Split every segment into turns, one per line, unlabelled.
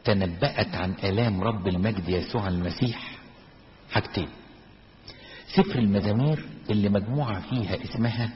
تنبأت عن آلام رب المجد يسوع المسيح حاجتين سفر المزامير اللي مجموعة فيها اسمها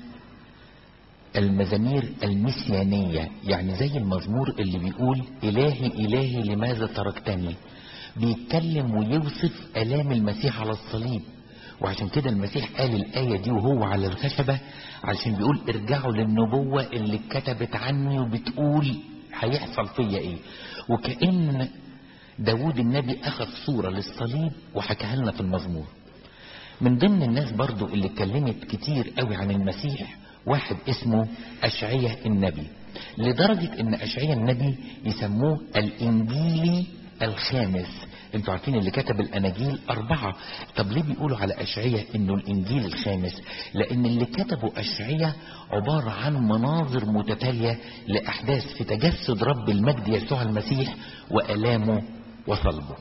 المزامير المسيانية يعني زي المزمور اللي بيقول إلهي إلهي لماذا تركتني بيتكلم ويوصف آلام المسيح على الصليب وعشان كده المسيح قال الآية دي وهو على الخشبة علشان بيقول ارجعوا للنبوة اللي اتكتبت عني وبتقول هيحصل فيا ايه وكأن داود النبي أخذ صورة للصليب وحكاها لنا في المزمور من ضمن الناس برضو اللي اتكلمت كتير قوي عن المسيح واحد اسمه أشعية النبي لدرجة ان أشعية النبي يسموه الإنجيلي الخامس انتوا عارفين اللي كتب الاناجيل اربعة طب ليه بيقولوا على اشعية انه الانجيل الخامس لان اللي كتبوا اشعية عبارة عن مناظر متتالية لاحداث في تجسد رب المجد يسوع المسيح والامه وصلبه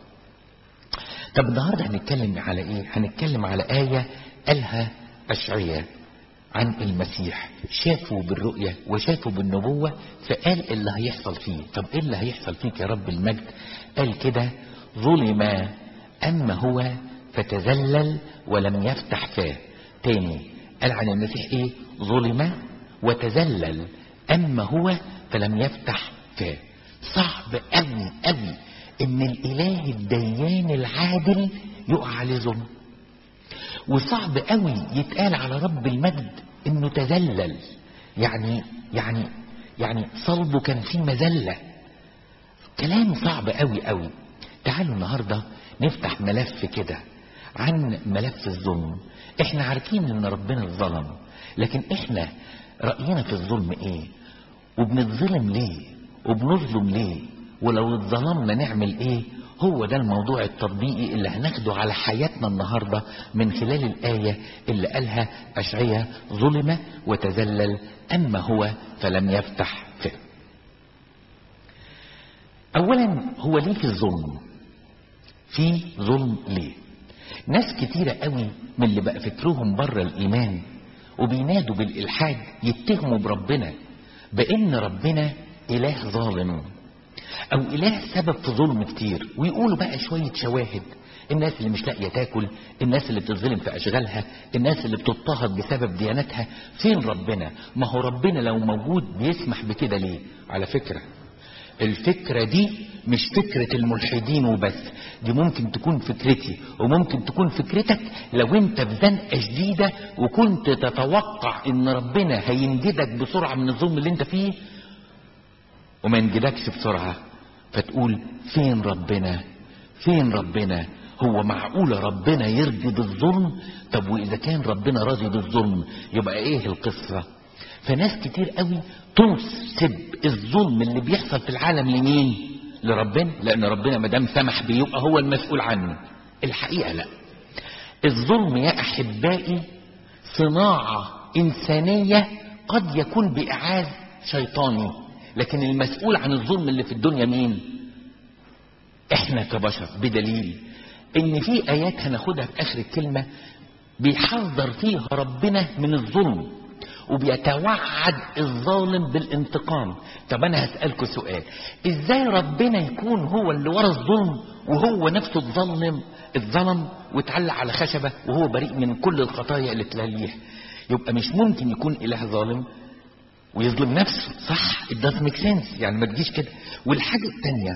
طب النهاردة هنتكلم على ايه هنتكلم على آية قالها اشعية عن المسيح شافوا بالرؤية وشافوا بالنبوة فقال اللي هيحصل فيه طب ايه اللي هيحصل فيك يا رب المجد قال كده ظلم أما هو فتذلل ولم يفتح فاه تاني قال عن المسيح ايه ظلم وتذلل أما هو فلم يفتح فاه صعب قوي قوي ان الاله الديان العادل يقع عليه ظلم وصعب قوي يتقال على رب المجد انه تذلل يعني يعني يعني صلبه كان فيه مذله كلام صعب قوي قوي تعالوا النهاردة نفتح ملف كده عن ملف الظلم احنا عارفين ان ربنا الظلم لكن احنا رأينا في الظلم ايه وبنتظلم ليه وبنظلم ليه ولو اتظلمنا نعمل ايه هو ده الموضوع التطبيقي اللي هناخده على حياتنا النهاردة من خلال الآية اللي قالها أشعية ظلم وتذلل أما هو فلم يفتح فيه أولا هو ليه في الظلم في ظلم ليه ناس كتيرة قوي من اللي بقى فكرهم بره الإيمان وبينادوا بالإلحاد يتهموا بربنا بأن ربنا إله ظالم أو إله سبب في ظلم كتير ويقولوا بقى شوية شواهد الناس اللي مش لاقية تاكل الناس اللي بتظلم في أشغالها الناس اللي بتضطهد بسبب ديانتها فين ربنا ما هو ربنا لو موجود بيسمح بكده ليه على فكرة الفكرة دي مش فكرة الملحدين وبس دي ممكن تكون فكرتي وممكن تكون فكرتك لو انت في زنقة شديدة وكنت تتوقع ان ربنا هينجدك بسرعة من الظلم اللي انت فيه وما ينجدكش بسرعة فتقول فين ربنا فين ربنا هو معقولة ربنا يرضي بالظلم طب واذا كان ربنا راضي بالظلم يبقى ايه القصة فناس كتير قوي تنسب الظلم اللي بيحصل في العالم لمين لربنا لان ربنا ما دام سمح بيه يبقى هو المسؤول عنه الحقيقه لا الظلم يا احبائي صناعه انسانيه قد يكون باعاز شيطاني لكن المسؤول عن الظلم اللي في الدنيا مين احنا كبشر بدليل ان في ايات هناخدها في اخر الكلمه بيحذر فيها ربنا من الظلم وبيتوعد الظالم بالانتقام طب انا هسألكوا سؤال ازاي ربنا يكون هو اللي ورا الظلم وهو نفسه اتظلم اتظلم واتعلق على خشبة وهو بريء من كل الخطايا اللي تلاليه يبقى مش ممكن يكون اله ظالم ويظلم نفسه صح it doesn't make sense يعني ما تجيش كده والحاجة التانية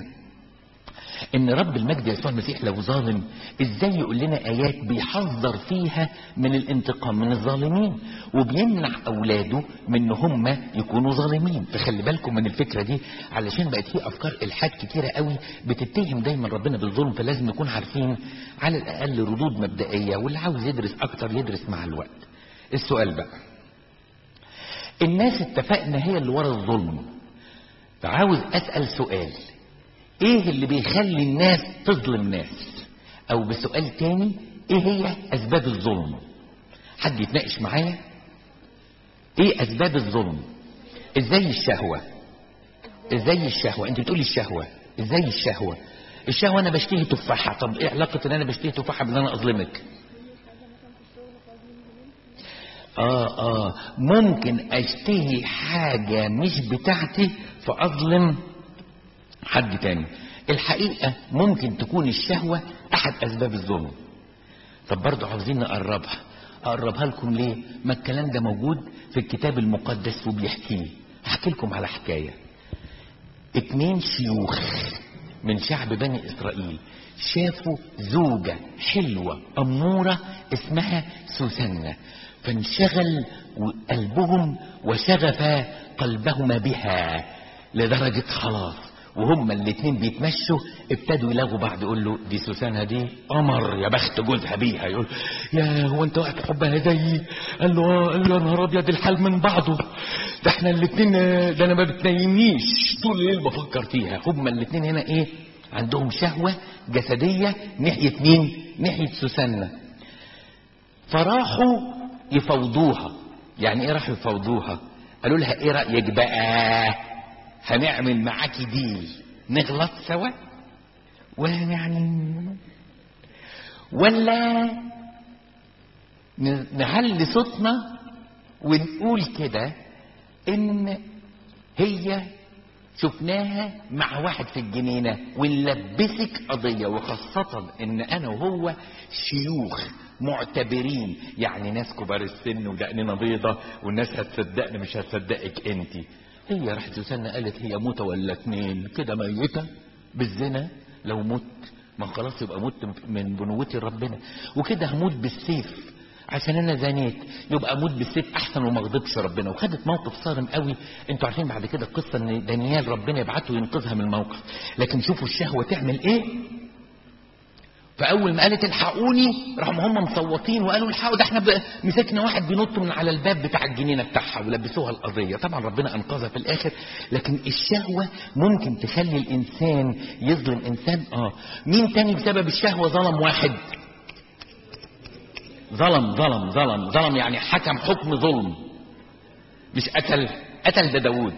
ان رب المجد يسوع المسيح لو ظالم ازاي يقول لنا ايات بيحذر فيها من الانتقام من الظالمين وبيمنع اولاده من ان هم يكونوا ظالمين فخلي بالكم من الفكره دي علشان بقت في افكار الحاد كتيره قوي بتتهم دايما ربنا بالظلم فلازم نكون عارفين على الاقل ردود مبدئيه واللي عاوز يدرس اكتر يدرس مع الوقت السؤال بقى الناس اتفقنا هي اللي ورا الظلم فعاوز اسال سؤال ايه اللي بيخلي الناس تظلم ناس او بسؤال تاني ايه هي اسباب الظلم حد يتناقش معايا ايه اسباب الظلم ازاي الشهوة ازاي الشهوة انت بتقولي الشهوة ازاي الشهوة الشهوة انا بشتهي تفاحة طب ايه علاقة ان انا بشتهي تفاحة بان انا اظلمك اه اه ممكن اشتهي حاجة مش بتاعتي فاظلم حد تاني الحقيقة ممكن تكون الشهوة احد اسباب الظلم طب برضو عاوزين نقربها اقربها لكم ليه ما الكلام ده موجود في الكتاب المقدس وبيحكي لي هحكي لكم على حكاية اتنين شيوخ من شعب بني اسرائيل شافوا زوجة حلوة أمورة اسمها سوسنة فانشغل قلبهم وشغف قلبهما بها لدرجة خلاص وهما الاتنين بيتمشوا ابتدوا يلاقوا بعض يقول له دي سوسنة دي قمر يا بخت جوزها بيها يقول يا هو انت وقت حبها زيي قال له اه قال له يا نهار ابيض الحال من بعضه ده احنا الاتنين ده انا ما بتنيمنيش طول الليل بفكر فيها هما الاتنين هنا ايه عندهم شهوة جسدية ناحية مين ناحية سوسنة فراحوا يفوضوها يعني ايه راحوا يفوضوها قالوا لها ايه رأيك بقى هنعمل معاكي ديل نغلط سوا ويعني ولا نعلي صوتنا ونقول كده ان هي شفناها مع واحد في الجنينة ونلبسك قضية وخاصة ان انا وهو شيوخ معتبرين يعني ناس كبار السن ودقننا بيضة والناس هتصدقني مش هتصدقك انت هي راحت سوسنة قالت هي موتة ولا اتنين كده ميتة بالزنا لو مت ما خلاص يبقى مت من بنوتي ربنا وكده هموت بالسيف عشان انا زنيت يبقى اموت بالسيف احسن وما اغضبش ربنا وخدت موقف صارم قوي انتوا عارفين بعد كده القصه ان دانيال ربنا يبعته ينقذها من الموقف لكن شوفوا الشهوه تعمل ايه فاول ما قالت الحقوني راحوا هم مصوتين وقالوا الحقوا ده احنا ب... مسكنا واحد بينط من على الباب بتاع الجنينه بتاعها ولبسوها القضيه طبعا ربنا انقذها في الاخر لكن الشهوه ممكن تخلي الانسان يظلم انسان اه مين تاني بسبب الشهوه ظلم واحد ظلم ظلم ظلم ظلم يعني حكم حكم ظلم مش قتل قتل ده داوود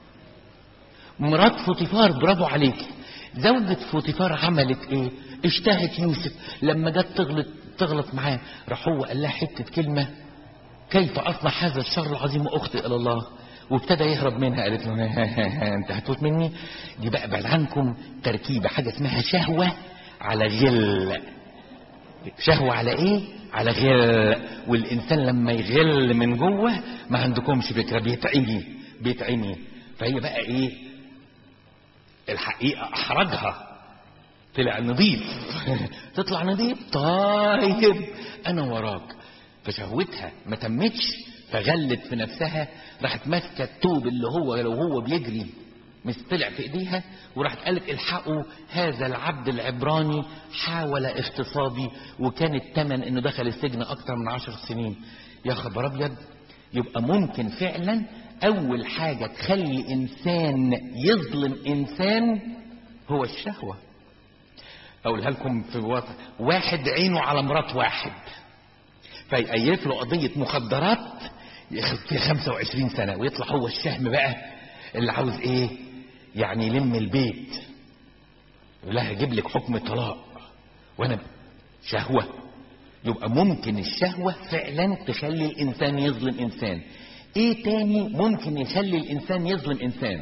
مرات فوتيفار برافو عليك زوجة فوتيفار عملت ايه اشتهت يوسف لما جت تغلط تغلط معاه راح هو قال لها حته كلمه كيف اصنع هذا الشر العظيم واخطئ الى الله وابتدى يهرب منها قالت له انت هتفوت مني دي بقى بعد عنكم تركيبه حاجه اسمها شهوه على غل شهوه على ايه على غل والانسان لما يغل من جوه ما عندكمش فكره بيتعمي بيتعمي فهي بقى ايه الحقيقه احرجها طلع نظيف تطلع نظيف طيب انا وراك فشهوتها ما تمتش فغلت في نفسها راحت ماسكه الطوب اللي هو لو هو بيجري مش طلع في ايديها وراحت قالت الحقوا هذا العبد العبراني حاول اغتصابي وكان الثمن انه دخل السجن اكتر من عشر سنين يا خبر ابيض يبقى ممكن فعلا اول حاجه تخلي انسان يظلم انسان هو الشهوه اقولها لكم في وطن واحد عينه على مرات واحد فيقيف له قضية مخدرات ياخد فيها 25 سنة ويطلع هو الشهم بقى اللي عاوز ايه يعني يلم البيت يقول لها هجيب لك حكم طلاق وانا شهوة يبقى ممكن الشهوة فعلا تخلي الانسان يظلم انسان ايه تاني ممكن يخلي الانسان يظلم انسان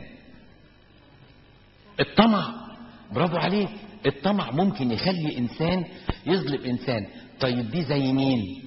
الطمع برافو عليك الطمع ممكن يخلي انسان يظلم انسان طيب دي زي مين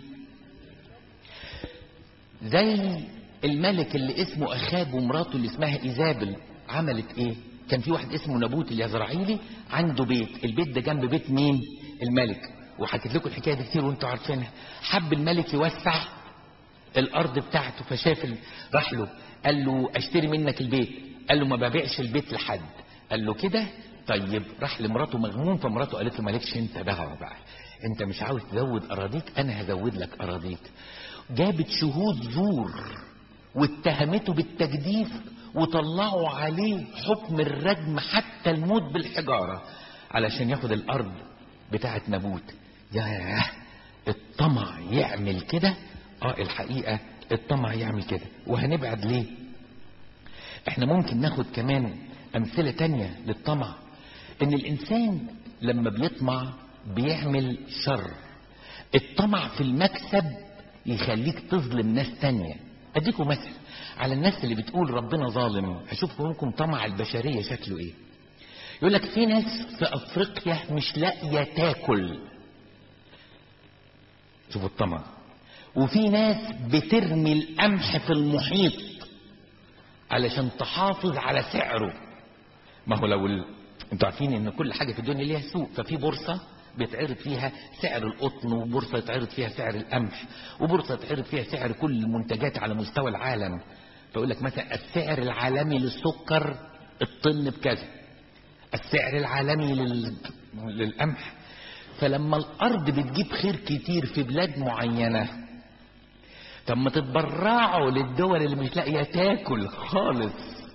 زي الملك اللي اسمه اخاب ومراته اللي اسمها ايزابل عملت ايه كان في واحد اسمه نابوت اليزرعيلي عنده بيت البيت ده جنب بيت مين الملك وحكيت لكم الحكايه دي كتير وانتوا عارفينها حب الملك يوسع الارض بتاعته فشاف ال... راح له قال له اشتري منك البيت قال له ما ببيعش البيت لحد قال له كده طيب راح لمراته مغموم فمراته قالت له مالكش انت دعوه بقى انت مش عاوز تزود اراضيك انا هزود لك اراضيك جابت شهود زور واتهمته بالتجديف وطلعوا عليه حكم الرجم حتى الموت بالحجاره علشان ياخد الارض بتاعه نابوت ياه الطمع يعمل كده اه الحقيقه الطمع يعمل كده وهنبعد ليه احنا ممكن ناخد كمان امثله تانية للطمع ان الانسان لما بيطمع بيعمل شر الطمع في المكسب يخليك تظلم ناس تانية اديكم مثل على الناس اللي بتقول ربنا ظالم هشوف لكم طمع البشرية شكله ايه يقول لك في ناس في افريقيا مش لاقيه تاكل شوفوا الطمع وفي ناس بترمي القمح في المحيط علشان تحافظ على سعره ما هو لو ال... انتوا عارفين ان كل حاجه في الدنيا ليها سوق ففي بورصه بيتعرض فيها سعر القطن وبورصه يتعرض فيها سعر القمح وبورصه يتعرض فيها سعر كل المنتجات على مستوى العالم فيقول لك مثلا السعر العالمي للسكر الطن بكذا السعر العالمي لل... للقمح فلما الارض بتجيب خير كتير في بلاد معينه طب ما تتبرعوا للدول اللي مش لاقيه تاكل خالص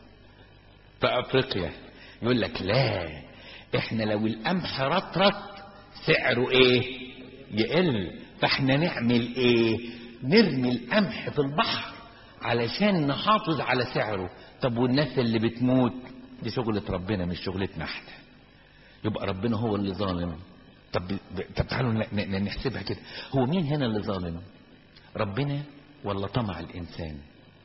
في افريقيا يقول لك لا احنا لو القمح رطرط سعره ايه يقل فاحنا نعمل ايه نرمي القمح في البحر علشان نحافظ على سعره طب والناس اللي بتموت دي شغلة ربنا مش شغلتنا احنا يبقى ربنا هو اللي ظالم طب طب تعالوا نحسبها كده هو مين هنا اللي ظالم ربنا ولا طمع الانسان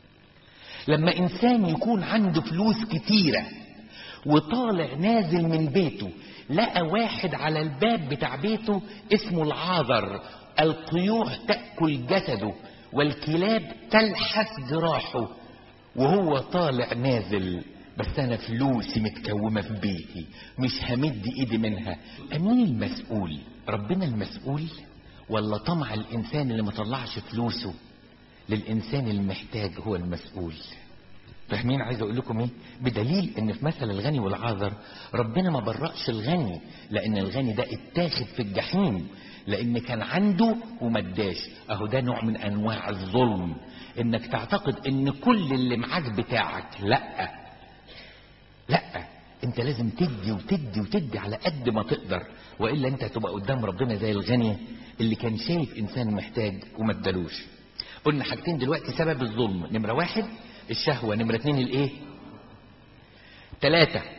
لما انسان يكون عنده فلوس كتيره وطالع نازل من بيته لقى واحد على الباب بتاع بيته اسمه العاذر القيوح تأكل جسده والكلاب تلحس جراحه وهو طالع نازل بس انا فلوسي متكومة في بيتي مش همد ايدي منها مين المسؤول ربنا المسؤول ولا طمع الانسان اللي مطلعش فلوسه للانسان المحتاج هو المسؤول فاهمين عايز اقول لكم ايه بدليل ان في مثل الغني والعاذر ربنا ما برأش الغني لان الغني ده اتاخد في الجحيم لان كان عنده وما اداش اهو ده نوع من انواع الظلم انك تعتقد ان كل اللي معاك بتاعك لا لا انت لازم تدي وتدي وتدي على قد ما تقدر والا انت هتبقى قدام ربنا زي الغني اللي كان شايف انسان محتاج وما ادالوش قلنا حاجتين دلوقتي سبب الظلم نمره واحد الشهوة نمرة اتنين الايه تلاتة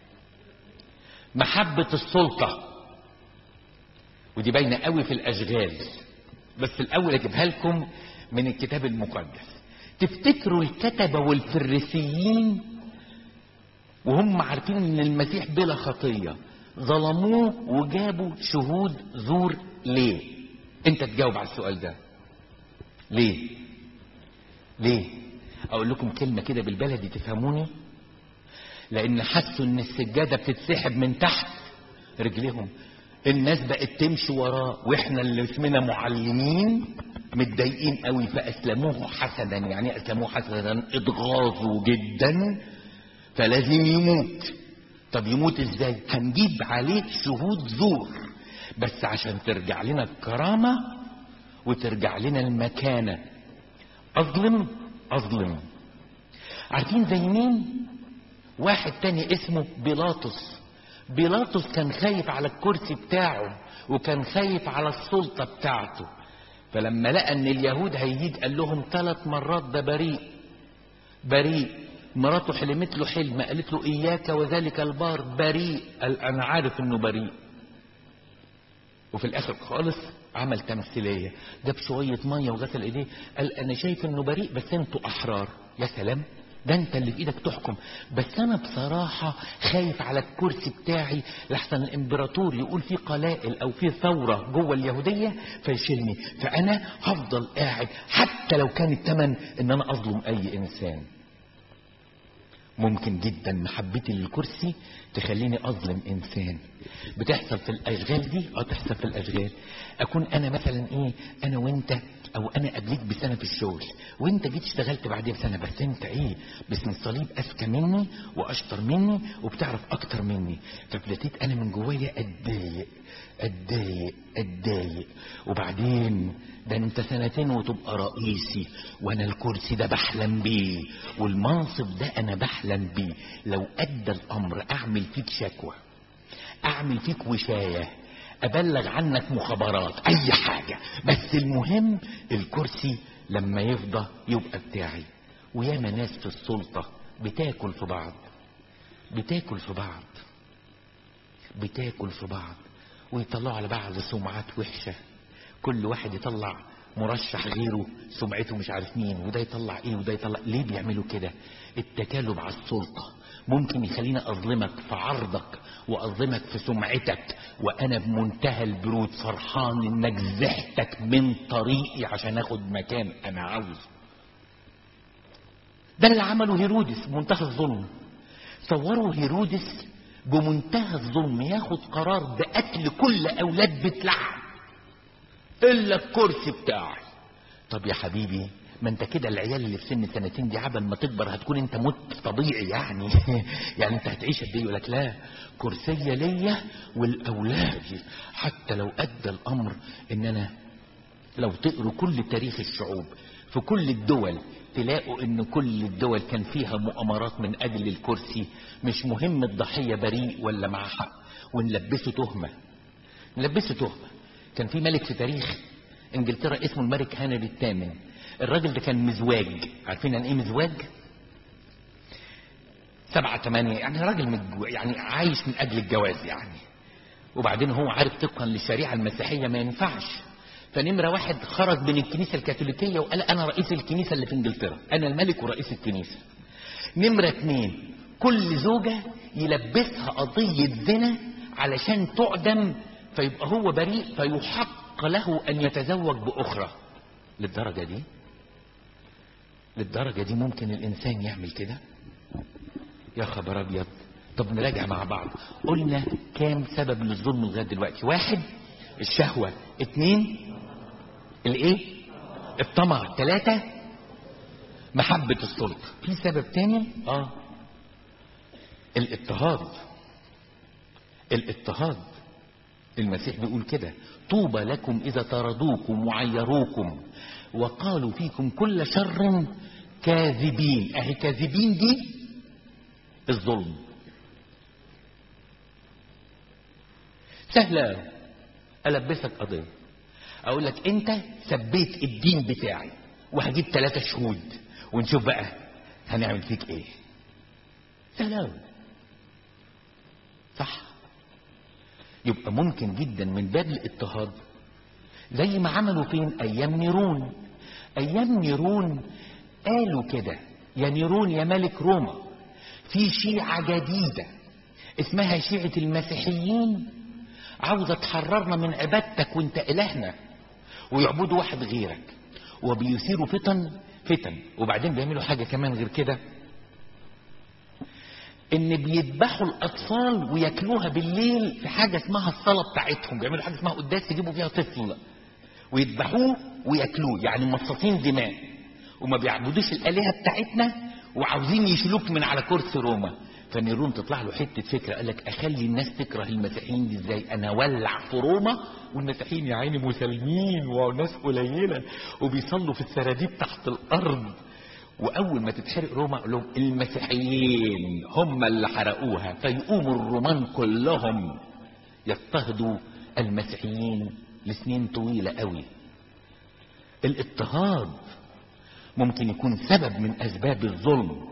محبة السلطة ودي باينة قوي في الاشغال بس الاول اجيبها لكم من الكتاب المقدس تفتكروا الكتبة والفريسيين وهم عارفين ان المسيح بلا خطية ظلموه وجابوا شهود زور ليه انت تجاوب على السؤال ده ليه ليه اقول لكم كلمة كده بالبلدي تفهموني لان حسوا ان السجادة بتتسحب من تحت رجليهم الناس بقت تمشي وراه واحنا اللي اسمنا معلمين متضايقين قوي فاسلموه حسدا يعني اسلموه حسدا اتغاظوا جدا فلازم يموت طب يموت ازاي هنجيب عليه شهود زور بس عشان ترجع لنا الكرامة وترجع لنا المكانة اظلم اظلم عارفين زي مين واحد تاني اسمه بيلاطس بيلاطس كان خايف على الكرسي بتاعه وكان خايف على السلطة بتاعته فلما لقى ان اليهود هيجيد قال لهم ثلاث مرات ده بريء بريء مراته حلمت له حلم قالت له اياك وذلك البار بريء قال انا عارف انه بريء وفي الاخر خالص عمل تمثيليه جاب شويه ميه وغسل ايديه قال انا شايف انه بريء بس انتوا احرار يا سلام ده انت اللي في ايدك تحكم بس انا بصراحة خايف على الكرسي بتاعي لحسن الامبراطور يقول في قلائل او في ثورة جوه اليهودية فيشيلني فانا هفضل قاعد حتى لو كان الثمن ان انا اظلم اي انسان ممكن جدا محبتي للكرسي تخليني اظلم انسان بتحصل في الاشغال دي اه تحصل في الاشغال اكون انا مثلا ايه انا وانت او انا قبليك بسنه في الشغل وانت جيت اشتغلت بعديها بسنه بس انت ايه باسم الصليب اذكى مني واشطر مني وبتعرف اكتر مني فابتديت انا من جوايا اتضايق اتضايق اتضايق وبعدين ده انت سنتين وتبقى رئيسي وانا الكرسي ده بحلم بيه والمنصب ده انا بحلم بيه لو ادى الامر اعمل فيك شكوى اعمل فيك وشايه ابلغ عنك مخابرات اي حاجة بس المهم الكرسي لما يفضى يبقى بتاعي وياما ناس في السلطة بتاكل في بعض بتاكل في بعض بتاكل في بعض ويطلعوا على بعض سمعات وحشة كل واحد يطلع مرشح غيره سمعته مش عارف مين وده يطلع ايه وده يطلع ليه بيعملوا كده التكالب على السلطة ممكن يخليني اظلمك في عرضك واظلمك في سمعتك وانا بمنتهى البرود فرحان انك زحتك من طريقي عشان اخد مكان انا عاوزه ده اللي عمله هيرودس بمنتهى الظلم صوروا هيرودس بمنتهى الظلم ياخد قرار بقتل كل اولاد بيت لحم الا الكرسي بتاعي طب يا حبيبي ما انت كده العيال اللي في سن سنتين دي عبل ما تكبر هتكون انت مت طبيعي يعني يعني انت هتعيش قد ايه يقول لك لا كرسيه ليا والاولاد حتى لو ادى الامر ان انا لو تقروا كل تاريخ الشعوب في كل الدول تلاقوا ان كل الدول كان فيها مؤامرات من اجل الكرسي مش مهم الضحيه بريء ولا مع حق ونلبسه تهمه نلبسه تهمه كان في ملك في تاريخ انجلترا اسمه الملك هنري الثامن الراجل ده كان مزواج عارفين يعني ايه مزواج سبعة ثمانية يعني راجل مجو... يعني عايش من اجل الجواز يعني وبعدين هو عارف طبقا للشريعة المسيحية ما ينفعش فنمرة واحد خرج من الكنيسة الكاثوليكية وقال انا رئيس الكنيسة اللي في انجلترا انا الملك ورئيس الكنيسة نمرة اتنين كل زوجة يلبسها قضية زنا علشان تعدم فيبقى هو بريء فيحق له ان يتزوج باخرى للدرجة دي للدرجة دي ممكن الانسان يعمل كده يا خبر ابيض طب نراجع مع بعض قلنا كام سبب للظلم لغايه دلوقتي واحد الشهوه اتنين الايه الطمع ثلاثة محبة السلطة في سبب تاني اه الاضطهاد الاضطهاد المسيح بيقول كده طوبى لكم إذا طردوكم وعيروكم وقالوا فيكم كل شر كاذبين أهي كاذبين دي الظلم سهلة ألبسك قضية أقول لك أنت سبيت الدين بتاعي وهجيب ثلاثة شهود ونشوف بقى هنعمل فيك إيه سهلة صح يبقى ممكن جدا من باب الاضطهاد زي ما عملوا فين ايام نيرون ايام نيرون قالوا كده يا نيرون يا ملك روما في شيعة جديدة اسمها شيعة المسيحيين عاوزة تحررنا من عبادتك وانت الهنا ويعبدوا واحد غيرك وبيثيروا فتن فتن وبعدين بيعملوا حاجة كمان غير كده ان بيذبحوا الاطفال وياكلوها بالليل في حاجه اسمها الصلاه بتاعتهم بيعملوا حاجه اسمها قداس يجيبوا فيها طفل ويذبحوه وياكلوه يعني مصاصين دماء وما بيعبدوش الالهه بتاعتنا وعاوزين يشيلوك من على كرسي روما فنيرون تطلع له حته فكره قال لك اخلي الناس تكره المسيحيين دي ازاي انا اولع في روما والمسيحيين يا عيني مسالمين وناس قليله وبيصلوا في السراديب تحت الارض واول ما تتحرق روما اقول لهم المسيحيين هم اللي حرقوها فيقوموا الرومان كلهم يضطهدوا المسيحيين لسنين طويله قوي الاضطهاد ممكن يكون سبب من اسباب الظلم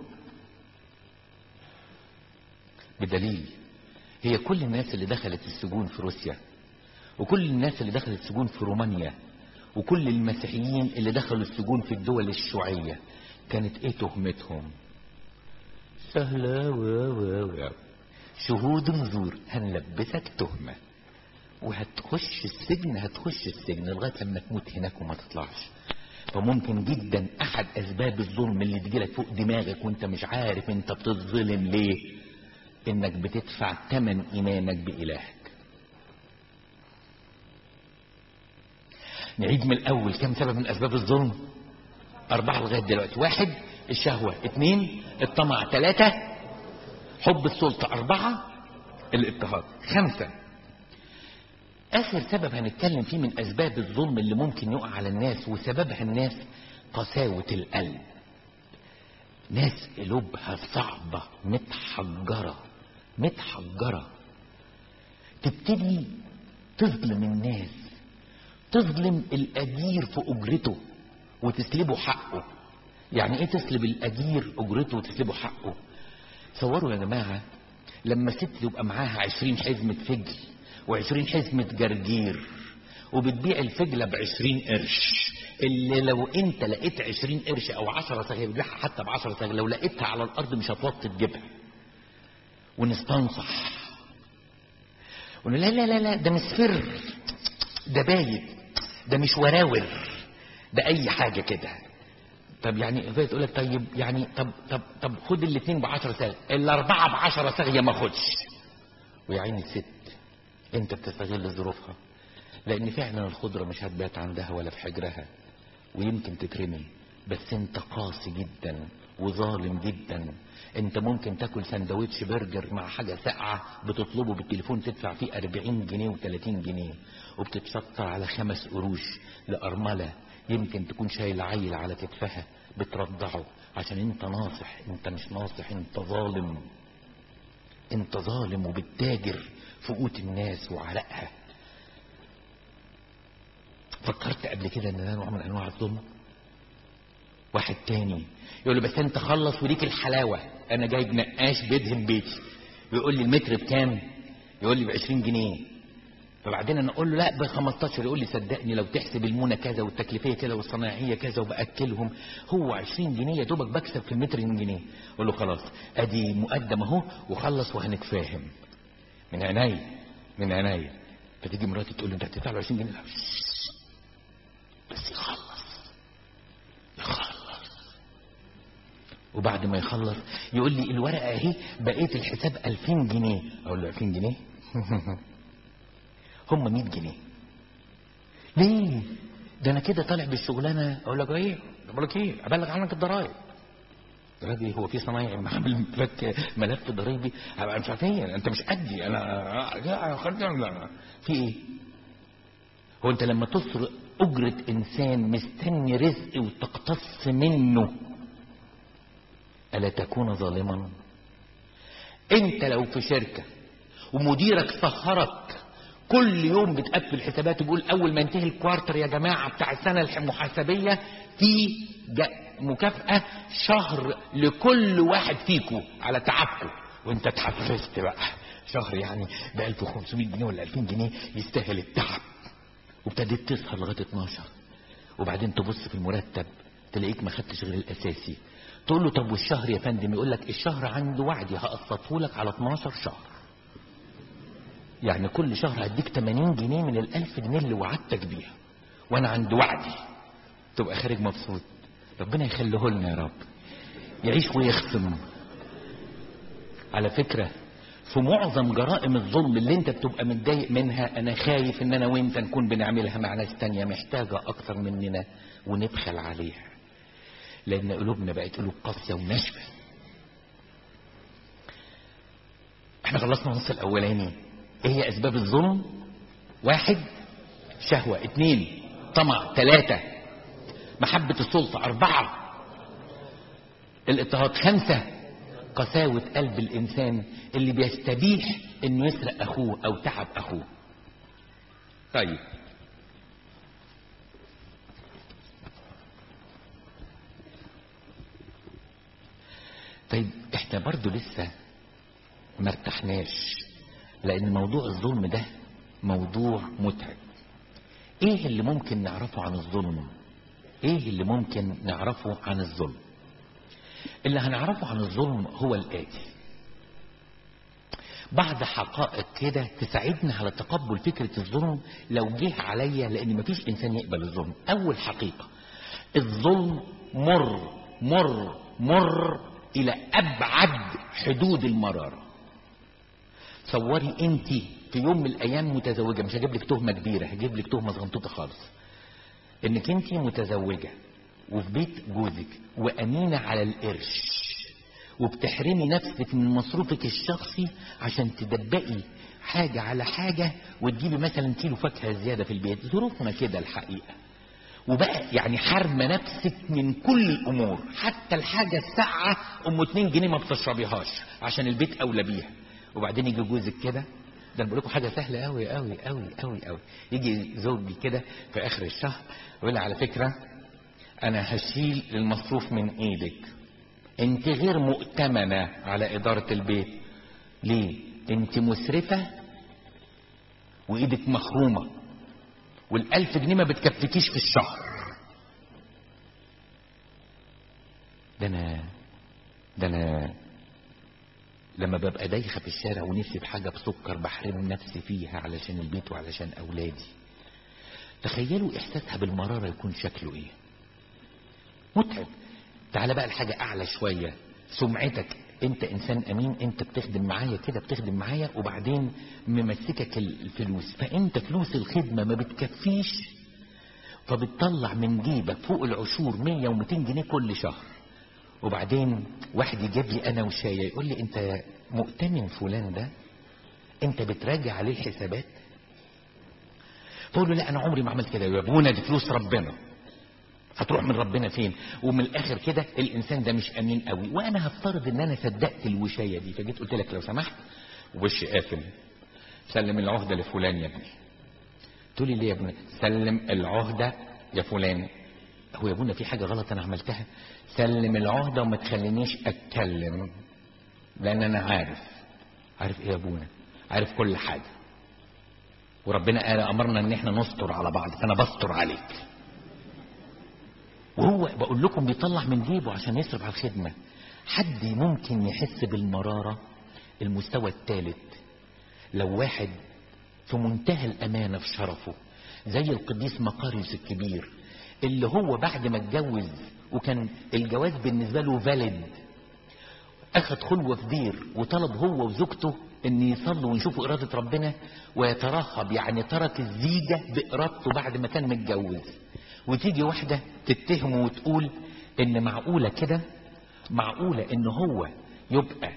بدليل هي كل الناس اللي دخلت السجون في روسيا وكل الناس اللي دخلت السجون في رومانيا وكل المسيحيين اللي دخلوا السجون في الدول الشيوعيه كانت ايه تهمتهم سهلة و و و شهود نزور هنلبسك تهمة وهتخش السجن هتخش السجن لغاية لما تموت هناك وما تطلعش فممكن جدا احد اسباب الظلم اللي تجيلك فوق دماغك وانت مش عارف انت بتتظلم ليه انك بتدفع ثمن ايمانك بالهك نعيد من الاول كم سبب من اسباب الظلم أربعة لغاية دلوقتي واحد الشهوة اثنين الطمع ثلاثة حب السلطة أربعة الاضطهاد خمسة آخر سبب هنتكلم فيه من أسباب الظلم اللي ممكن يقع على الناس وسببها الناس قساوة القلب ناس قلوبها صعبة متحجرة متحجرة تبتدي تظلم الناس تظلم الأجير في أجرته وتسلبه حقه يعني ايه تسلب الاجير اجرته وتسلبه حقه تصوروا يا جماعة لما ست يبقى معاها عشرين حزمة فجل وعشرين حزمة جرجير وبتبيع الفجلة بعشرين قرش اللي لو انت لقيت عشرين قرش او عشرة صاغية بتبيعها حتى بعشرة صاغية لو لقيتها على الارض مش هتوطي تجيبها ونستنصح ونقول لا لا لا لا ده مش فر ده بايت ده مش وراور ده اي حاجة كده طب يعني فايت تقول لك طيب يعني طب طب طب خد الاثنين ب 10 ساغ الاربعه ب 10 ساغيه ما خدش ويا عيني الست انت بتستغل ظروفها لان فعلا الخضره مش هتبات عندها ولا في حجرها ويمكن تترمي بس انت قاسي جدا وظالم جدا انت ممكن تاكل سندوتش برجر مع حاجه ساقعه بتطلبه بالتليفون تدفع فيه 40 جنيه و30 جنيه وبتتشطر على خمس قروش لارمله يمكن تكون شايل عيل على كتفها بترضعه عشان انت ناصح انت مش ناصح انت ظالم انت ظالم وبتتاجر في قوت الناس وعرقها فكرت قبل كده ان ده نوع من انواع الظلم واحد تاني يقول له بس انت خلص وليك الحلاوه انا جايب نقاش بيدهن بيتي يقول لي المتر بكام يقول لي ب 20 جنيه فبعدين انا اقول له لا ب 15 يقول لي صدقني لو تحسب المونه كذا والتكلفيه كذا والصناعيه كذا وباكلهم هو 20 جنيه يا دوبك بكسب في المتر 2 جنيه اقول له خلاص ادي مقدم اهو وخلص وهنتفاهم من عينيا من عينيا فتيجي مراتي تقول له انت هتدفع له 20 جنيه لا بس يخلص يخلص وبعد ما يخلص يقول لي الورقه اهي بقيت الحساب 2000 جنيه اقول له 2000 جنيه هم 100 جنيه ليه ده انا كده طالع بالشغلانه اقول لك ايه بقول لك ايه ابلغ عنك الضرايب راجل هو في صنايعي معامل فك ملف ضريبي هبقى مش عارف ايه انت مش قدي انا خدني في ايه هو انت لما تسرق اجرة انسان مستني رزق وتقتص منه الا تكون ظالما انت لو في شركة ومديرك سهرك كل يوم بتقفل حسابات وبيقول اول ما ينتهي الكوارتر يا جماعه بتاع السنه المحاسبيه في مكافاه شهر لكل واحد فيكم على تعبكم وانت اتحفزت بقى شهر يعني ب 1500 جنيه ولا 2000 جنيه يستاهل التعب وابتديت تسهر لغايه 12 وبعدين تبص في المرتب تلاقيك ما خدتش غير الاساسي تقول له طب والشهر يا فندم يقول لك الشهر عنده وعدي هقسطه لك على 12 شهر يعني كل شهر هديك 80 جنيه من الألف جنيه اللي وعدتك بيها وأنا عند وعدي تبقى خارج مبسوط ربنا يخليه لنا يا رب يعيش ويختم على فكرة في معظم جرائم الظلم اللي انت بتبقى متضايق منها انا خايف ان انا وانت نكون بنعملها مع ناس تانية محتاجة اكتر مننا ونبخل عليها لان قلوبنا بقت قلوب قاسية وناشفة احنا خلصنا النص الاولاني ايه هي اسباب الظلم واحد شهوة اتنين طمع ثلاثة محبة السلطة اربعة الاضطهاد خمسة قساوة قلب الانسان اللي بيستبيح انه يسرق اخوه او تعب اخوه طيب طيب احنا برضو لسه ما ارتحناش لان موضوع الظلم ده موضوع متعب ايه اللي ممكن نعرفه عن الظلم ايه اللي ممكن نعرفه عن الظلم اللي هنعرفه عن الظلم هو الاتي بعض حقائق كده تساعدنا على تقبل فكرة الظلم لو جه عليا لان مفيش انسان يقبل الظلم اول حقيقة الظلم مر مر مر الى ابعد حدود المرارة صوري انت في يوم من الايام متزوجة مش هجيب لك تهمة كبيرة هجيب لك تهمة صغنطوطة خالص انك انت متزوجة وفي بيت جوزك وامينة على القرش وبتحرمي نفسك من مصروفك الشخصي عشان تدبقي حاجة على حاجة وتجيبي مثلا كيلو فاكهة زيادة في البيت ظروفنا كده الحقيقة وبقى يعني حرمة نفسك من كل الأمور حتى الحاجة الساعة أم 2 جنيه ما بتشربيهاش عشان البيت أولى بيها وبعدين يجي جوزك كده ده انا بقول لكم حاجه سهله قوي قوي قوي قوي قوي يجي زوجي كده في اخر الشهر يقول لي على فكره انا هشيل المصروف من ايدك انت غير مؤتمنه على اداره البيت ليه انت مسرفه وايدك مخرومه والالف جنيه ما بتكفيكيش في الشهر ده انا ده انا لما ببقى دايخه في الشارع ونفسي بحاجه بسكر بحرم نفسي فيها علشان البيت وعلشان اولادي تخيلوا احساسها بالمراره يكون شكله ايه متعب تعال بقى الحاجه اعلى شويه سمعتك انت انسان امين انت بتخدم معايا كده بتخدم معايا وبعدين ممسكك الفلوس فانت فلوس الخدمه ما بتكفيش فبتطلع من جيبك فوق العشور 100 و200 جنيه كل شهر وبعدين واحد يجيب لي انا وشايه يقول لي انت مؤتمن فلان ده انت بتراجع عليه الحسابات فاقول له لا انا عمري ما عملت كده يا ابونا دي فلوس ربنا هتروح من ربنا فين ومن الاخر كده الانسان ده مش امين قوي وانا هفترض ان انا صدقت الوشايه دي فجيت قلت لك لو سمحت وش قافل سلم العهده لفلان يا ابني تقول لي ليه يا ابني سلم العهده يا فلان هو يا ابونا في حاجه غلط انا عملتها سلم العهده وما تخلينيش اتكلم لان انا عارف عارف ايه يا ابونا عارف كل حاجه وربنا قال امرنا ان احنا نستر على بعض فانا بستر عليك وهو بقول لكم بيطلع من جيبه عشان يصرف على الخدمة حد ممكن يحس بالمرارة المستوى الثالث لو واحد في منتهى الأمانة في شرفه زي القديس مقاريوس الكبير اللي هو بعد ما اتجوز وكان الجواز بالنسبة له فالid أخذ خلوة في دير وطلب هو وزوجته ان يصلوا ويشوفوا إرادة ربنا ويترهب يعني ترك الزيجة بإرادته بعد ما كان متجوز وتيجي واحدة تتهمه وتقول ان معقولة كده معقولة ان هو يبقى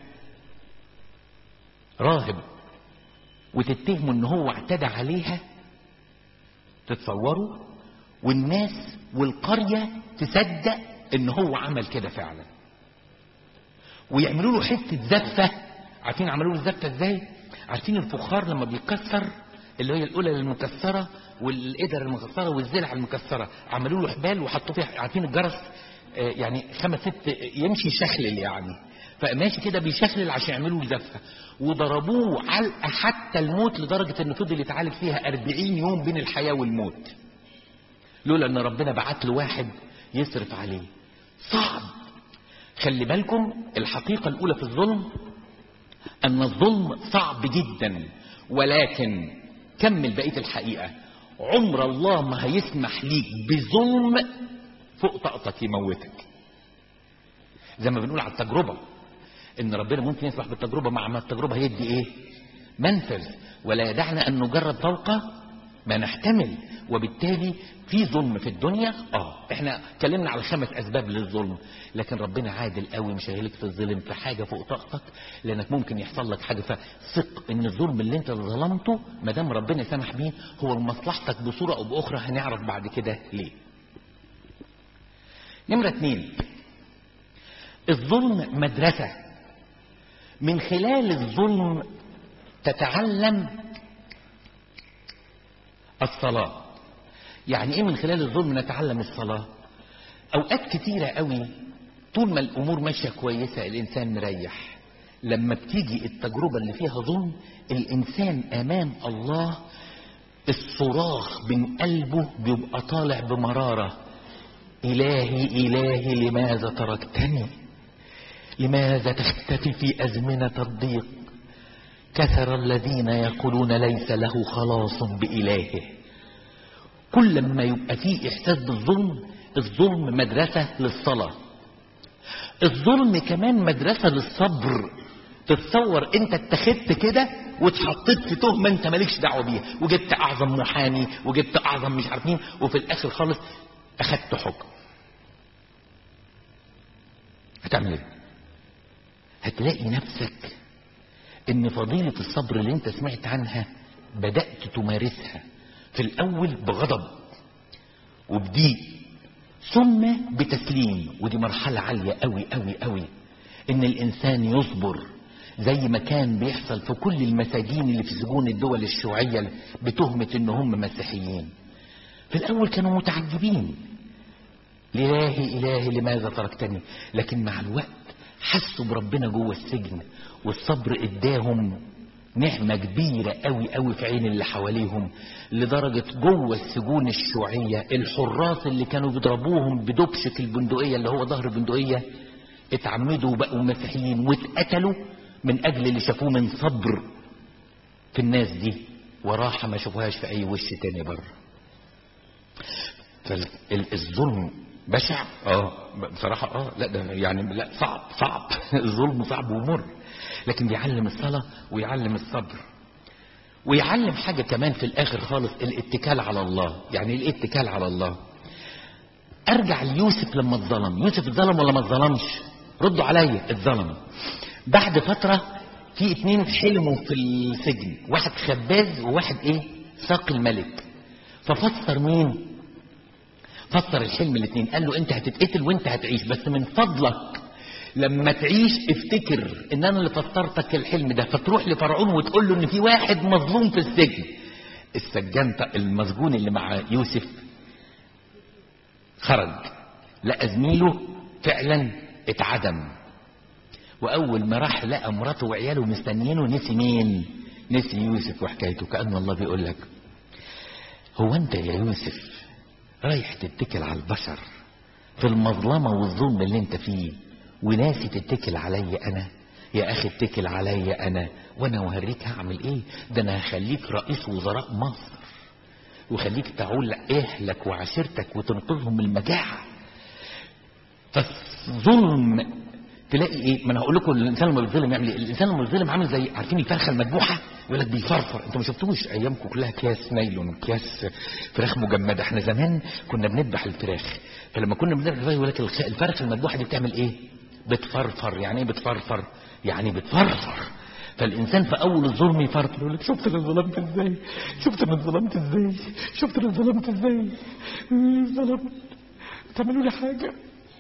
راهب وتتهمه ان هو اعتدى عليها تتصوروا والناس والقرية تصدق ان هو عمل كده فعلا ويعملوا له حتة زفة عارفين عملوا له الزفة ازاي عارفين الفخار لما بيكسر اللي هي القلل المكسرة والقدر المكسرة والزلع المكسرة عملوا له حبال وحطوا فيها عارفين الجرس آه يعني خمس ست يمشي يشخلل يعني فماشي كده بيشخلل عشان يعملوا له زفة وضربوه علقة حتى الموت لدرجة انه فضل يتعالج فيها أربعين يوم بين الحياة والموت لولا ان ربنا بعت له واحد يصرف عليه صعب خلي بالكم الحقيقة الأولى في الظلم أن الظلم صعب جدا ولكن كمل بقية الحقيقة عمر الله ما هيسمح ليك بظلم فوق طاقتك يموتك زي ما بنقول على التجربة ان ربنا ممكن يسمح بالتجربة مع ما التجربة هيدي ايه منفذ ولا يدعنا ان نجرب فوق ما نحتمل وبالتالي في ظلم في الدنيا اه احنا اتكلمنا على خمس اسباب للظلم لكن ربنا عادل قوي مش هيلك في الظلم في حاجه فوق طاقتك لانك ممكن يحصل لك حاجه فثق ان الظلم اللي انت ظلمته ما دام ربنا سمح بيه هو لمصلحتك بصوره او باخرى هنعرف بعد كده ليه نمره اتنين الظلم مدرسه من خلال الظلم تتعلم الصلاة يعني ايه من خلال الظلم نتعلم الصلاة اوقات كتيرة قوي طول ما الامور ماشية كويسة الانسان مريح لما بتيجي التجربة اللي فيها ظلم الانسان امام الله الصراخ من قلبه بيبقى طالع بمرارة الهي الهي لماذا تركتني لماذا تختفي في ازمنة الضيق كثر الذين يقولون ليس له خلاص بإلهه كل ما يبقى فيه إحساس بالظلم الظلم مدرسة للصلاة الظلم كمان مدرسة للصبر تتصور انت اتخذت كده واتحطيت في تهمة انت مالكش دعوة بيها وجبت اعظم محامي وجبت اعظم مش عارف مين وفي الاخر خالص اخدت حكم هتعمل ايه هتلاقي نفسك ان فضيلة الصبر اللي انت سمعت عنها بدأت تمارسها في الاول بغضب وبضيق ثم بتسليم ودي مرحلة عالية قوي قوي قوي ان الانسان يصبر زي ما كان بيحصل في كل المساجين اللي في سجون الدول الشيوعية بتهمة ان هم مسيحيين في الاول كانوا متعجبين الهي الهي لماذا تركتني لكن مع الوقت حسوا بربنا جوه السجن والصبر اداهم نعمة كبيرة قوي قوي في عين اللي حواليهم لدرجة جوه السجون الشيوعية الحراس اللي كانوا بيضربوهم بدبشة البندقية اللي هو ظهر البندقية اتعمدوا وبقوا مسيحيين واتقتلوا من اجل اللي شافوه من صبر في الناس دي وراحة ما شافوهاش في اي وش تاني بره فالظلم بشع اه بصراحة اه لا ده يعني لا صعب صعب الظلم صعب ومر لكن بيعلم الصلاة ويعلم الصبر ويعلم حاجة كمان في الاخر خالص الاتكال على الله يعني ايه الاتكال على الله ارجع ليوسف لما اتظلم يوسف اتظلم ولا ما اتظلمش ردوا عليا اتظلم بعد فترة في اتنين حلموا في السجن واحد خباز وواحد ايه ساقي الملك ففسر مين فسر الحلم الاثنين قال له انت هتتقتل وانت هتعيش بس من فضلك لما تعيش افتكر ان انا اللي فسرتك الحلم ده فتروح لفرعون وتقول له ان في واحد مظلوم في السجن السجان المسجون اللي مع يوسف خرج لقى زميله فعلا اتعدم واول ما راح لقى مراته وعياله مستنيينه نسي مين نسي يوسف وحكايته كأن الله بيقول لك هو انت يا يوسف رايح تتكل على البشر في المظلمة والظلم اللي انت فيه وناسي تتكل عليا انا يا اخي اتكل عليا انا وانا وهريك هعمل ايه ده انا هخليك رئيس وزراء مصر وخليك تعول اهلك وعشيرتك وتنقذهم من المجاعة فالظلم تلاقي ايه ما انا هقول لكم الانسان لما بيتظلم يعمل ايه الانسان لما بيتظلم عامل زي عارفين الفرخه المذبوحه يقول لك بيفرفر انتوا ما شفتوش ايامكم كلها اكياس نايلون اكياس فراخ مجمده احنا زمان كنا بنذبح الفراخ فلما كنا بنذبح الفراخ يقول لك الفرخه المذبوحه دي بتعمل ايه بتفرفر يعني ايه بتفرفر يعني بتفرفر فالانسان في اول الظلم يفرفر يقول لك شفت انا ظلمت ازاي شفت انا ظلمت ازاي شفت انا ظلمت ازاي ظلمت تعملوا لي حاجه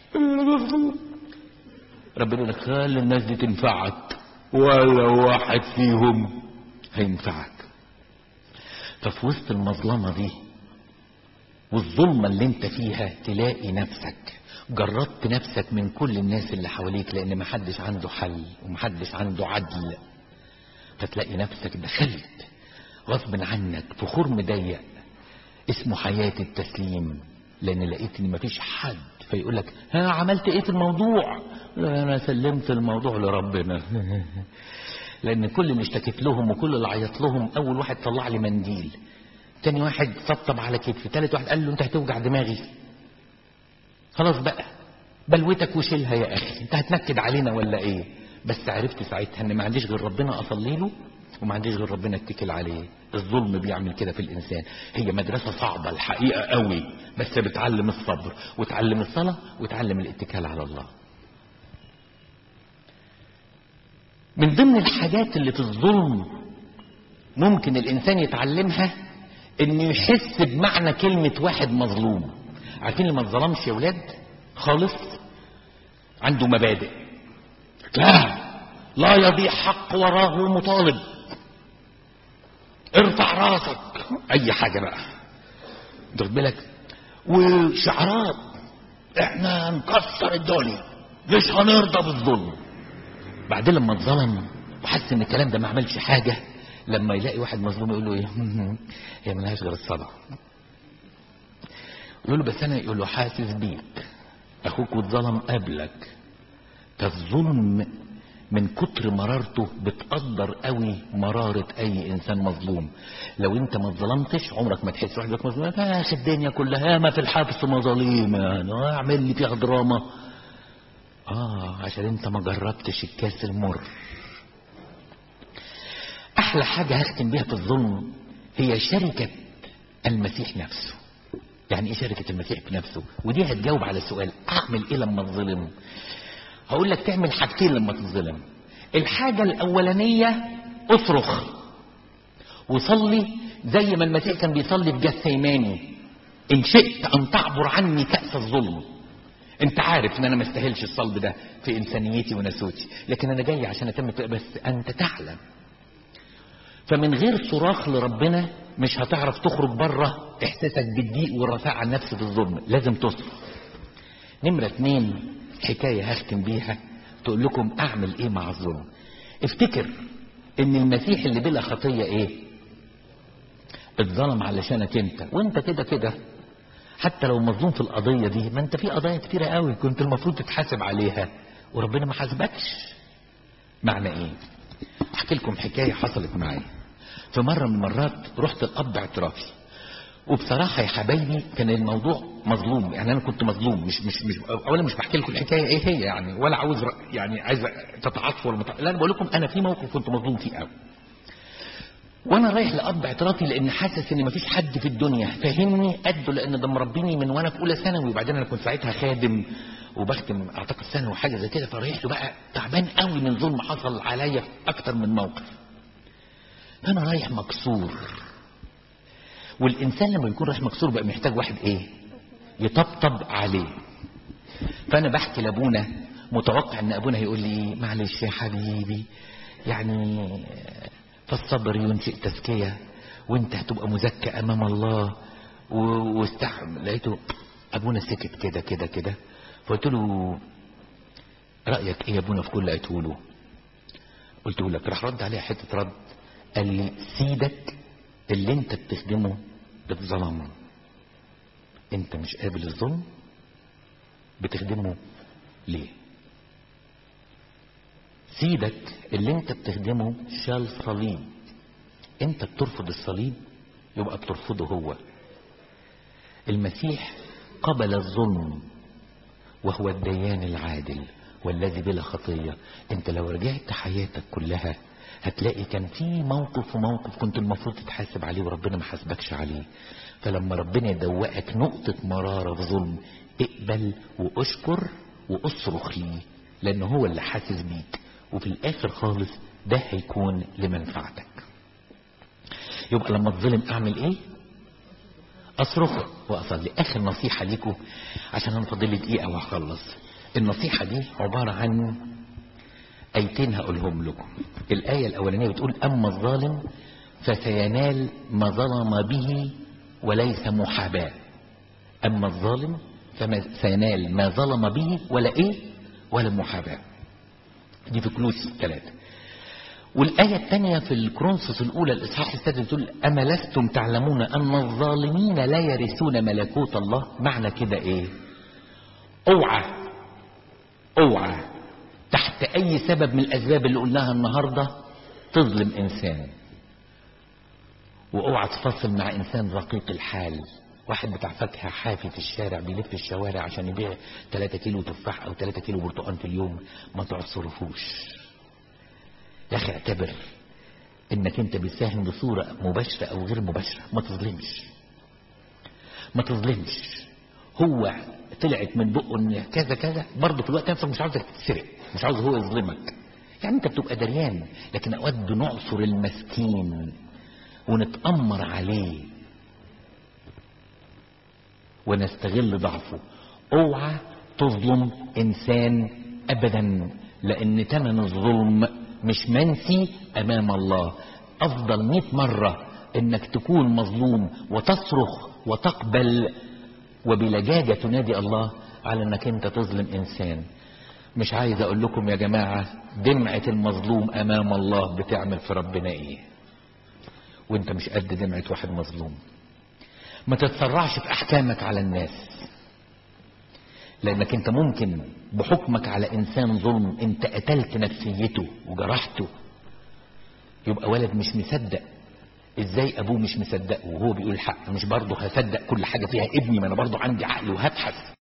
ربنا يقول لك خلي الناس دي تنفعك ولا واحد فيهم هينفعك ففي وسط المظلمه دي والظلمه اللي انت فيها تلاقي نفسك جربت نفسك من كل الناس اللي حواليك لان محدش عنده حل ومحدش عنده عدل فتلاقي نفسك دخلت غصب عنك في خرم ضيق اسمه حياة التسليم لان لقيت ان مفيش حد فيقول لك ها عملت ايه في الموضوع لا انا سلمت الموضوع لربنا لان كل اللي اشتكيت لهم وكل اللي عيط لهم اول واحد طلع لي منديل تاني واحد طبطب على كتفي تالت واحد قال له انت هتوجع دماغي خلاص بقى بلوتك وشيلها يا اخي انت هتنكد علينا ولا ايه بس عرفت ساعتها ان ما عنديش غير ربنا اصلي له وما عنديش غير ربنا اتكل عليه الظلم بيعمل كده في الانسان هي مدرسه صعبه الحقيقه قوي بس بتعلم الصبر وتعلم الصلاه وتعلم الاتكال على الله من ضمن الحاجات اللي في الظلم ممكن الانسان يتعلمها انه يحس بمعنى كلمه واحد مظلوم عارفين اللي ما اتظلمش يا ولاد خالص عنده مبادئ لا لا يضيع حق وراه مطالب ارفع راسك اي حاجه بقى تاخد بالك وشعارات احنا هنكسر الدنيا مش هنرضى بالظلم بعدين لما اتظلم وحس ان الكلام ده ما عملش حاجه لما يلاقي واحد مظلوم يقول له ايه هي ملهاش غير الصلاه يقول له بس انا يقول له حاسس بيك اخوك واتظلم قبلك فالظلم من كتر مرارته بتقدر قوي مرارة اي انسان مظلوم لو انت ما اتظلمتش عمرك ما تحس واحد لك مظلوم يا اخي الدنيا كلها ما في الحبس مظاليم يعني اعمل لي فيها دراما اه عشان انت ما جربتش الكاس المر احلى حاجة هختم بيها في الظلم هي شركة المسيح نفسه يعني ايه شركة المسيح بنفسه ودي هتجاوب على السؤال اعمل ايه لما اتظلم هقول لك تعمل حاجتين لما تتظلم الحاجة الاولانية اصرخ وصلي زي ما المسيح كان بيصلي في جثيماني ان شئت ان تعبر عني كأس الظلم انت عارف ان انا ما استاهلش الصلب ده في انسانيتي ونسوتي لكن انا جاي عشان اتم بس انت تعلم فمن غير صراخ لربنا مش هتعرف تخرج بره احساسك بالضيق والرفاع عن نفس بالظلم لازم تصرخ نمرة اتنين حكاية هختم بيها تقول لكم اعمل ايه مع الظلم افتكر ان المسيح اللي بلا خطية ايه اتظلم علشانك انت وانت كده كده حتى لو مظلوم في القضية دي ما انت في قضايا كتيرة قوي كنت المفروض تتحاسب عليها وربنا ما حاسبكش معنى ايه احكي لكم حكاية حصلت معايا في مرة من المرات رحت الاب اعترافي وبصراحة يا حبايبي كان الموضوع مظلوم يعني انا كنت مظلوم مش مش مش اولا مش بحكي لكم الحكاية ايه هي يعني ولا عاوز ر- يعني عايز تتعاطفوا ولا متع... لا انا بقول لكم انا في موقف كنت مظلوم فيه قوي وانا رايح لاب اعترافي لان حاسس ان مفيش حد في الدنيا فاهمني قده لان ده مربيني من وانا في اولى ثانوي وبعدين انا كنت ساعتها خادم وبختم اعتقد سنه وحاجه زي كده فرايح له بقى تعبان قوي من ظلم حصل عليا في اكتر من موقف فانا رايح مكسور والانسان لما يكون رايح مكسور بقى محتاج واحد ايه يطبطب عليه فانا بحكي لابونا متوقع ان ابونا هيقول لي ايه معلش يا حبيبي يعني فالصبر ينشئ تزكية وانت هتبقى مزكى امام الله و- واستحم لقيته ابونا سكت كده كده كده فقلت له رايك ايه يا ابونا في كل اللي قلته له قلت له لك راح رد عليها حته رد قال لي سيدك اللي انت بتخدمه بتظلمه انت مش قابل الظلم بتخدمه ليه سيدك اللي انت بتخدمه شال صليب انت بترفض الصليب يبقى بترفضه هو المسيح قبل الظلم وهو الديان العادل والذي بلا خطية انت لو رجعت حياتك كلها هتلاقي كان في موقف وموقف كنت المفروض تتحاسب عليه وربنا ما حاسبكش عليه فلما ربنا يدوقك نقطة مرارة في ظلم اقبل واشكر واصرخ ليه لان هو اللي حاسس بيك وفي الاخر خالص ده هيكون لمنفعتك يبقى لما تظلم اعمل ايه اصرخ واصلي اخر نصيحة ليكم عشان انا فاضل لي دقيقة وهخلص النصيحة دي عبارة عن ايتين هقولهم لكم الاية الاولانية بتقول اما الظالم فسينال ما ظلم به وليس محاباة اما الظالم فسينال ما ظلم به ولا ايه ولا محاباة دي في كلوسي ثلاثة والآية الثانية في الكرونسوس الأولى الإصحاح السادس بتقول أما لستم تعلمون أن الظالمين لا يرثون ملكوت الله معنى كده إيه اوعى اوعى تحت أي سبب من الأسباب اللي قلناها النهاردة تظلم إنسان واوعى تفصل مع إنسان رقيق الحال واحد بتاع فاكهة حافي في الشارع بيلف الشوارع عشان يبيع 3 كيلو تفاح أو 3 كيلو برتقال في اليوم ما تعصرفوش يا أخي اعتبر إنك أنت بتساهم بصورة مباشرة أو غير مباشرة ما تظلمش ما تظلمش هو طلعت من بقه ان كذا كذا برضه في الوقت نفسه مش عاوزك تتسرق مش عاوز هو يظلمك يعني انت بتبقى دريان لكن اوقات بنعصر المسكين ونتأمر عليه ونستغل ضعفه اوعى تظلم انسان ابدا لان تمن الظلم مش منسي امام الله افضل مئة مرة انك تكون مظلوم وتصرخ وتقبل وبلجاجة تنادي الله على انك انت تظلم انسان مش عايز اقول لكم يا جماعة دمعة المظلوم امام الله بتعمل في ربنا ايه وانت مش قد دمعة واحد مظلوم ما تتسرعش في احكامك على الناس لانك انت ممكن بحكمك على انسان ظلم انت قتلت نفسيته وجرحته يبقى ولد مش مصدق ازاي ابوه مش مصدقه وهو بيقول الحق مش برضه هصدق كل حاجه فيها ابني ما انا برضه عندي عقل وهبحث